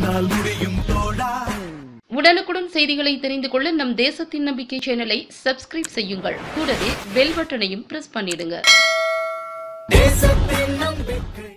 உன்னால் முடியும் தோழா உடனுக்குடன் செய்திகளை தெரிந்து கொள்ள நம் தேசத்தின் நம்பிக்கை சேனலை சப்ஸ்கிரைப் செய்யுங்கள் கூடவே பெல் பட்டனையும் பிரஸ் பண்ணிடுங்க தேசத்தின் நம்பிக்கை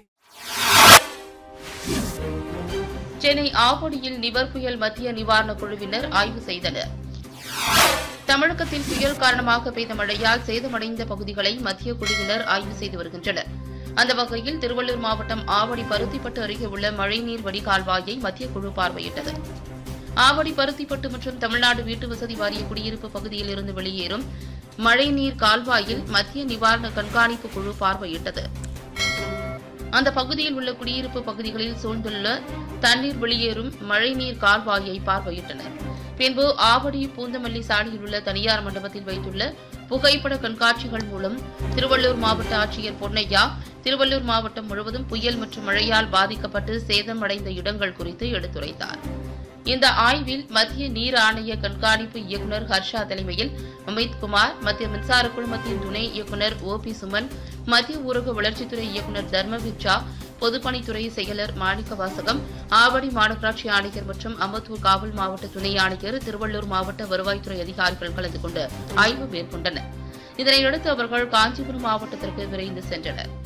சென்னை ஆவடியில் நிவர் புயல் மத்திய நிவாரணக் குழுவினர் ஆய்வு செய்தனர் தமிழகத்தில் புயல் காரணமாக பெய்த மழையால் சேதமடைந்த பகுதிகளை மத்திய குழுவினர் ஆய்வு செய்து வருகின்றனர் அந்த வகையில் திருவள்ளூர் மாவட்டம் ஆவடி பருத்திப்பட்டு அருகே உள்ள மழைநீர் வடிகால்வாயை மத்திய குழு பார்வையிட்டது ஆவடி பருத்திப்பட்டு மற்றும் தமிழ்நாடு வீட்டு வசதி வாரிய குடியிருப்பு பகுதியில் இருந்து வெளியேறும் மழைநீர் கால்வாயில் மத்திய நிவாரண கண்காணிப்பு குழு பார்வையிட்டது அந்த பகுதியில் உள்ள குடியிருப்பு பகுதிகளில் சூழ்ந்துள்ள தண்ணீர் வெளியேறும் மழைநீர் கால்வாயை பார்வையிட்டனர் பின்பு ஆவடி பூந்தமல்லி சாலையில் உள்ள தனியார் மண்டபத்தில் வைத்துள்ள புகைப்பட கண்காட்சிகள் மூலம் திருவள்ளூர் மாவட்ட ஆட்சியர் பொன்னையா திருவள்ளூர் மாவட்டம் முழுவதும் புயல் மற்றும் மழையால் பாதிக்கப்பட்டு சேதமடைந்த இடங்கள் குறித்து எடுத்துரைத்தார் இந்த ஆய்வில் மத்திய நீர் ஆணைய கண்காணிப்பு இயக்குநர் ஹர்ஷா தலைமையில் அமித் குமார் மத்திய மின்சார குழுமத்தின் துணை இயக்குநர் ஓ பி சுமன் மத்திய ஊரக வளர்ச்சித்துறை இயக்குநர் தர்மவீர் ஜா பொதுப்பணித்துறை செயலர் மாணிக்க வாசகம் ஆவடி மாநகராட்சி ஆணையர் மற்றும் அம்பத்தூர் காவல் மாவட்ட துணை ஆணையர் திருவள்ளூர் மாவட்ட வருவாய்த்துறை அதிகாரிகள் கலந்து கொண்டு ஆய்வு மேற்கொண்டனர் இதனையடுத்து அவர்கள் காஞ்சிபுரம் மாவட்டத்திற்கு விரைந்து சென்றனர்